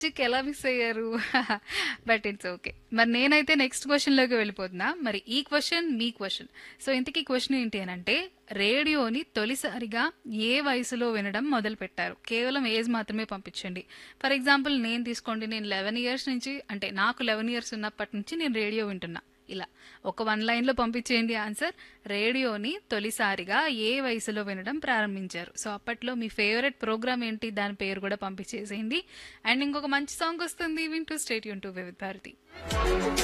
magic ఎలా miss అయ్యారు but it's okay మరి నేనైతే నెక్స్ట్ క్వశ్చన్లోకి వెళ్ళిపోతున్నా మరి ఈ క్వశ్చన్ మీ క్వశ్చన్ సో ఇంతకీ క్వశ్చన్ ఏంటి అని అంటే రేడియోని తొలిసారిగా ఏ వయసులో వినడం మొదలు పెట్టారు కేవలం ఏజ్ మాత్రమే పంపించండి ఫర్ ఎగ్జాంపుల్ నేను తీసుకోండి నేను లెవెన్ ఇయర్స్ నుంచి అంటే నాకు లెవెన్ ఇయర్స్ ఉన్నప్పటి నుంచి నేను రేడియో వింటున్నా ఇలా ఒక వన్ లైన్లో పంపించేయండి ఆన్సర్ రేడియోని తొలిసారిగా ఏ వయసులో వినడం ప్రారంభించారు సో అప్పట్లో మీ ఫేవరెట్ ప్రోగ్రామ్ ఏంటి దాని పేరు కూడా పంపించేసేయండి అండ్ ఇంకొక మంచి సాంగ్ వస్తుంది వింటూ స్టేట్ యూన్ టు విత్ భారతి